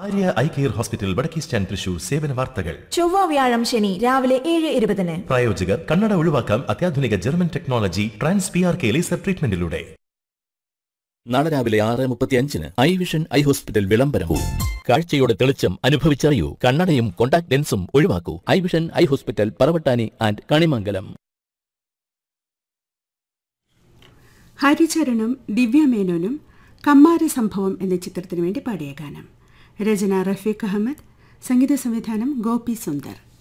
Arya eye care hospital വടക്കേ stand Thrissur സേവന വാർത്തകൾ ചൊവ്വ വ്യാഴം ശനി രാവിലെ ഏഴ് ഇരുപതിന് പ്രായോജകർ കണ്ണട ഒഴിവാക്കാം അത്യാധുനിക German technology trans P R K laser ട്രീറ്റ്മെന്റിലൂടെ നാളെ രാവിലെ ആറ് മുപ്പത്തിയഞ്ചിന് ഐ വിഷൻ ഐ ഹോസ്പിറ്റൽ വിളംബരവും കാഴ്ചയുടെ തെളിച്ചം അനുഭവിച്ചറിയൂ കണ്ണടയും കോണ്ടാക്ട് ലെൻസും ഒഴിവാക്കൂ eye vision eye hospital Paravattani and Kanimangalam ഹരിചരണും ദിവ്യമേനോനും കമ്മാര സംഭവം എന്ന ചിത്രത്തിനു വേണ്ടി പാടിയ ഗാനം രചന റഫീഖ് അഹമ്മദ് സംഗീത സംവിധാനം ഗോപി സുന്ദർ